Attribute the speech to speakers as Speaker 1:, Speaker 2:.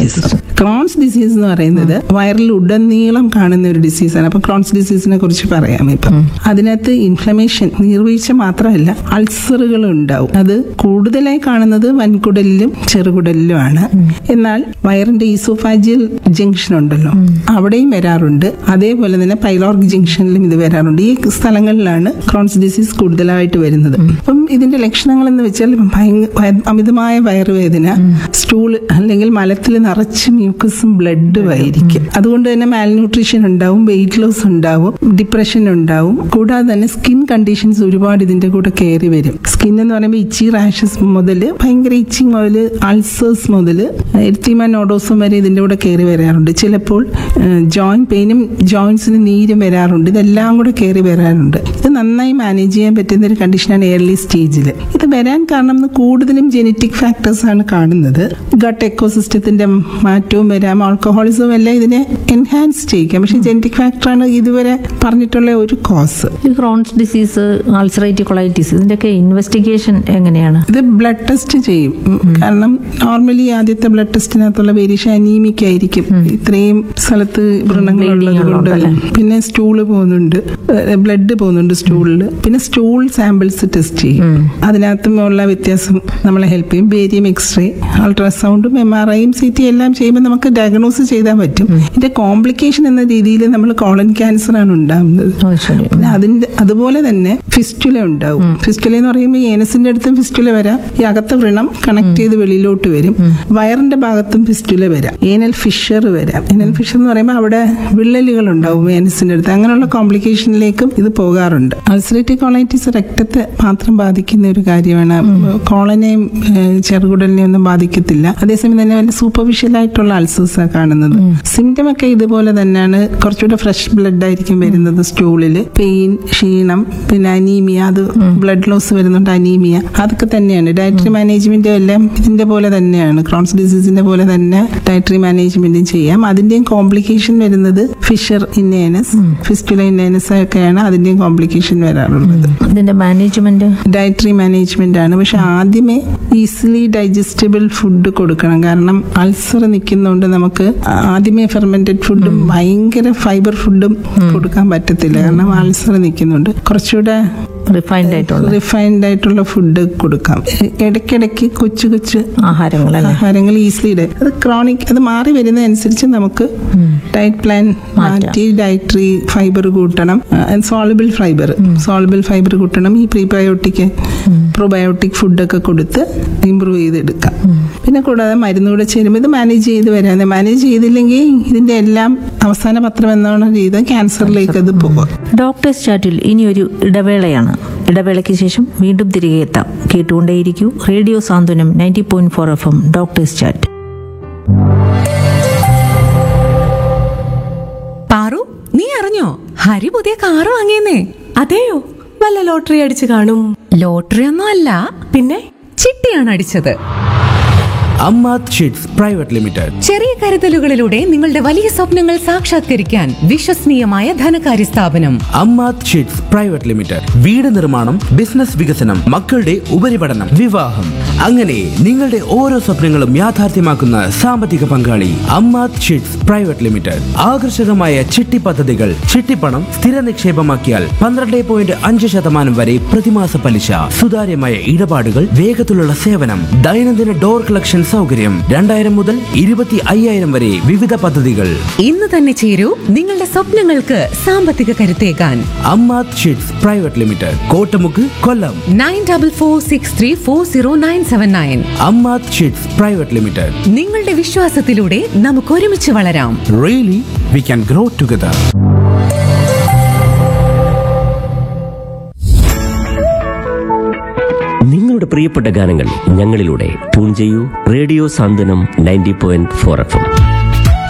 Speaker 1: disease Crohn's disease എന്ന് പറയുന്നത് വയറിൽ ഉടനീളം കാണുന്ന ഒരു ഡിസീസാണ് അപ്പൊ ക്രോൺസ് ഡിസീസിനെ കുറിച്ച് പറയാം ഇപ്പം അതിനകത്ത് ഇൻഫ്ലമേഷൻ നീർവീഴ്ച മാത്രമല്ല അൾസറുകൾ ഉണ്ടാവും അത് കൂടുതലായി കാണുന്നത് വൻകുടലിലും ചെറുകുടലിലുമാണ് എന്നാൽ വയറിന്റെ ഈസോഫാജിയൽ ജംഗ്ഷൻ ഉണ്ടല്ലോ അവിടെയും വരാറുണ്ട് അതേപോലെ തന്നെ പൈലോർഗ് ജംഗ്ഷനിലും ഇത് വരാറുണ്ട് ഈ സ്ഥലങ്ങളിലാണ് ക്രോൺസ് ഡിസീസ് കൂടുതലായിട്ട് വരുന്നത് അപ്പം ഇതിന്റെ ലക്ഷണങ്ങൾ എന്ന് വെച്ചാൽ ഭയങ്കര വയ- അമിതമായ വയറുവേദന സ്റ്റൂൾ അല്ലെങ്കിൽ മലത്തിൽ നിറച്ച് മ്യൂക്കസും ബ്ലഡും ആയിരിക്കും അതുകൊണ്ട് തന്നെ മാൽന്യൂട്രീഷൻ ഉണ്ടാവും വെയിറ്റ് ലോസ് ഉണ്ടാവും ഡിപ്രഷൻ ഉണ്ടാവും കൂടാതെ തന്നെ സ്കിൻ കണ്ടീഷൻസ് ഒരുപാട് ഇതിന്റെ കൂടെ കയറി വരും സ്കിൻ എന്ന് പറയുമ്പോൾ ഇച്ചി റാഷസ് മുതൽ ഭയങ്കര ഇച്ചിങ് മുതൽ അൾസേഴ്സ് മുതൽ എർത്തിമ നോഡോസും വരെ ഇതിന്റെ കൂടെ കയറി വരാറുണ്ട് ചിലപ്പോൾ ജോയിന്റ് പെയിനും ജോയിന്റ്സിന് നീരും വരാറുണ്ട് ഇതെല്ലാം കൂടെ കയറി വരാറുണ്ട് ഇത് നന്നായി മാനേജ് ചെയ്യാൻ പറ്റുന്ന ഒരു കണ്ടീഷനാണ് ഏർലി സ്റ്റേജിൽ ഇത് വരാൻ കാരണം എന്ന് കൂടുതലും ജനറ്റിക് ഫാക്ടേഴ്സ് ആണ് കാണുന്നത് ഗട്ട് എക്കോസിസ്റ്റത്തിന്റെ മാറ്റവും വരാം ആൾക്കഹോളിസവും എല്ലാം ഇതിനെ എൻഹാൻസ് ചെയ്യിക്കാം പക്ഷെ ജനറ്റിക് ഫാക്ടറാണ് ഇതുവരെ പറഞ്ഞിട്ടുള്ള ഒരു കോസ്
Speaker 2: ഈ ക്രോൺസ് ഡിസീസ് അൾസറേറ്റീവ് കൊളൈറ്റിസ് ഇതിന്റെയൊക്കെ ഇൻവെസ്റ്റിഗേഷൻ എങ്ങനെയാണ്
Speaker 1: ഇത് ബ്ലഡ് ടെസ്റ്റ് ചെയ്യും ഉം, കാരണം നോർമലി ആദ്യത്തെ ബ്ലഡ് ടെസ്റ്റിനകത്തുള്ള വേരിയേഷൻ അനീമിക് ആയിരിക്കും ഇത്രയും സ്ഥലത്ത് വ്രണങ്ങളുള്ളത് കൊണ്ട് പിന്നെ സ്റ്റൂള് പോകുന്നുണ്ട് ബ്ലഡ് പോകുന്നുണ്ട് സ്റ്റൂളിൽ പിന്നെ സ്റ്റൂൾ സാമ്പിൾസ് ടെസ്റ്റ് ചെയ്യും അതിനകത്തും ഉള്ള വ്യത്യാസം നമ്മളെ ഹെൽപ്പ് ചെയ്യും ബേരിയം എക്സ്റേ അൾട്രാസൗണ്ടും എം ആർ ഐയും സി ടി എല്ലാം ചെയ്യുമ്പോൾ നമുക്ക് ഡയഗ്നോസ് ചെയ്താൽ പറ്റും ഇതിന്റെ കോംപ്ലിക്കേഷൻ എന്ന രീതിയിൽ നമ്മൾ കോളൻ ക്യാൻസർ ആണ് ഉണ്ടാകുന്നത്
Speaker 2: ഓ ശരി
Speaker 1: പിന്നെ അതിന്റെ അതുപോലെ തന്നെ ഫിസ്റ്റുല ഉണ്ടാവും ഫിസ്റ്റുല എന്ന് പറയുമ്പോൾ ഈ ഏനസിന്റെ അടുത്തും ഫിസ്റ്റുല വരാം ഈ അകത്തെ വ്രണം കണക്ട് ചെയ്ത് വെളിയിലോട്ട് വരും വയറിന്റെ ഭാഗത്തും ഫിസ്റ്റുല വരാം ഏനൽ ഫിഷർ വരാം ഏനൽ ഫിഷർ എന്ന് പറയുമ്പോൾ അവിടെ വിള്ളലുകൾ ഉണ്ടാവും ഏനസിന്റെ അടുത്ത് അങ്ങനെയുള്ള കോംപ്ലിക്കേഷനിലേക്കും ഇത് പോകാറുണ്ട് അൾസറേറ്റീവ് കോളൈറ്റിസ് രക്തത്തെ മാത്രം ബാധിക്കുന്ന ഒരു കാര്യമാണ് കോളനെയും ഏഹ്, ചെറുകുടലിനെയും ഒന്നും ബാധിക്കത്തില്ല അതേസമയം തന്നെ വല്ല സൂപ്പർഫിഷ്യൽ ആയിട്ടുള്ള അൾസേഴ്സ് കാണുന്നത് സിംറ്റം ഒക്കെ ഇതുപോലെ തന്നെയാണ് കുറച്ചുകൂടെ ഫ്രഷ് ബ്ലഡ് ആയിരിക്കും വരുന്നത് സ്റ്റൂളിൽ പെയിൻ ക്ഷീണം പിന്നെ അനീമിയ അത് ബ്ലഡ് ലോസ് വരുന്നുണ്ട് അനീമിയ അതൊക്കെ തന്നെയാണ് ഡയറ്ററി മാനേജ്മെന്റ് എല്ലാം ഇതിന്റെ പോലെ തന്നെയാണ് ക്രോൺസ് ഡിസീസിന്റെ പോലെ തന്നെ ഡയറ്ററി മാനേജ്മെന്റും ചെയ്യാം അതിന്റെയും കോംപ്ലിക്കേഷൻ വരുന്നത് ഫിഷർ ഇന്നേനസ് ഫിസ്റ്റുല ഇന്നേനസ് ഒക്കെയാണ് അതിന്റെയും കോംപ്ലിക്കേഷൻ വരാറുള്ളത്
Speaker 2: ഇതിന്റെ മാനേജ്മെന്റ്
Speaker 1: ഡയറ്ററി മാനേജ്മെന്റ് ആണ് പക്ഷെ ആദ്യമേ ഈസിലി ഡൈജസ്റ്റബിൾ ഫുഡ് കൊടുക്കണം കാരണം അൾസർ നിൽക്കുന്നതുകൊണ്ട് നമുക്ക് ആദ്യമേ ഫെർമെന്റഡ് ഫുഡും ഭയങ്കര ഫൈബർ ഫുഡും കൊടുക്കാൻ പറ്റത്തില്ല കാരണം അൾസർ നിൽക്കുന്നുണ്ട് കുറച്ചുകൂടെ
Speaker 2: റിഫൈൻഡ് ആയിട്ടുള്ള
Speaker 1: റിഫൈൻഡ് ആയിട്ടുള്ള ഫുഡ് കൊടുക്കാം ഇ- ഇടയ്ക്കിടയ്ക്ക് കൊച്ചു കൊച്ചു
Speaker 2: ആഹാരങ്ങൾ അല്ലേ
Speaker 1: ആഹാരങ്ങൾ ഈസിലി അത് ക്രോണിക് അത് മാറി വരുന്നതനുസരിച്ച് നമുക്ക് ഡയറ്റ് പ്ലാൻ മാറ്റി ഡയറ്ററി ഫൈബർ കൂട്ടണം സോളബിൾ ഫൈബർ സോളബിൾ ഫൈബർ കൂട്ടണം ഈ പ്രീബയോട്ടിക് പ്രോബയോട്ടിക് ഫുഡൊക്കെ കൊടുത്ത് ഇമ്പ്രൂവ് ചെയ്തെടുക്കാം പിന്നെ കൂടാതെ മരുന്നുകൂടെ ചേരുമ്പോൾ ഇത് മാനേജ് ചെയ്ത് വരാം മാനേജ് ചെയ്തില്ലെങ്കിൽ ഇതിന്റെ എല്ലാം അവസാന പത്രം എന്നാണ് ചെയ്ത് ക്യാൻസറിലേക്ക് അത് പോകും
Speaker 2: ഡോക്ടേഴ്സ് ചാറ്റിൽ ഇനിയൊരു ഇടവേളയാണ് ഇടവേളയ്ക്ക് ശേഷം വീണ്ടും തിരികെ എത്താം കേട്ടുകൊണ്ടേയിരിക്കൂ radio Santhwanam ninety point four F M doctor's chat
Speaker 3: Paru നീ അറിഞ്ഞോ ഹരി പുതിയ കാറ് വാങ്ങിയെന്നേ
Speaker 4: അതെയോ വല്ല ലോട്ടറി അടിച്ചു കാണും
Speaker 3: ലോട്ടറി ഒന്നും അല്ല
Speaker 4: പിന്നെ
Speaker 3: ചിട്ടിയാണ് അടിച്ചത്
Speaker 5: അമ്മാത് ഷീറ്റ്സ് പ്രൈവറ്റ് ലിമിറ്റഡ്
Speaker 3: ചെറിയ കരുതലുകളിലൂടെ നിങ്ങളുടെ വലിയ സ്വപ്നങ്ങൾ സാക്ഷാത്കരിക്കാൻ വിശ്വസനീയമായ ധനകാര്യ സ്ഥാപനം
Speaker 5: അമ്മാത് ഷീറ്റ്സ് പ്രൈവറ്റ് ലിമിറ്റഡ് വീട് നിർമ്മാണം ബിസിനസ് വികസനം മക്കളുടെ ഉപരിപഠനം വിവാഹം അങ്ങനെ നിങ്ങളുടെ ഓരോ സ്വപ്നങ്ങളും യാഥാർത്ഥ്യമാക്കുന്ന സാമ്പത്തിക പങ്കാളി അമ്മാത് ഷീറ്റ്സ് പ്രൈവറ്റ് ലിമിറ്റഡ് ആകർഷകമായ ചിട്ടി പദ്ധതികൾ ചിട്ടിപ്പണം സ്ഥിര നിക്ഷേപമാക്കിയാൽ പന്ത്രണ്ട് പോയിന്റ് അഞ്ച് ശതമാനം വരെ പ്രതിമാസ പലിശ സുതാര്യമായ ഇടപാടുകൾ വേഗത്തിലുള്ള സേവനം ദൈനംദിന ഡോർ കളക്ഷൻ സൗകര്യം രണ്ടായിരം മുതൽ ഇരുപത്തി അയ്യായിരം വരെ വിവിധ പദ്ധതികൾ
Speaker 3: ഇന്ന് തന്നെ ചേരൂ നിങ്ങളുടെ സ്വപ്നങ്ങൾക്ക് സാമ്പത്തിക കരുത്തേകാൻ
Speaker 5: Ammath sheets private limited Kottamukku Kollam
Speaker 3: nine double four six three four zero nine seven nine
Speaker 5: Ammath sheets private limited
Speaker 3: നിങ്ങളുടെ വിശ്വാസത്തിലൂടെ നമുക്ക് ഒരുമിച്ച് വളരാം
Speaker 5: really we can grow together
Speaker 6: നിങ്ങളുടെ പ്രിയപ്പെട്ട ഗാനങ്ങൾ ഞങ്ങളിലൂടെ ട്യൂൺ ചെയ്യൂ radio Santhwanam ninety point four F M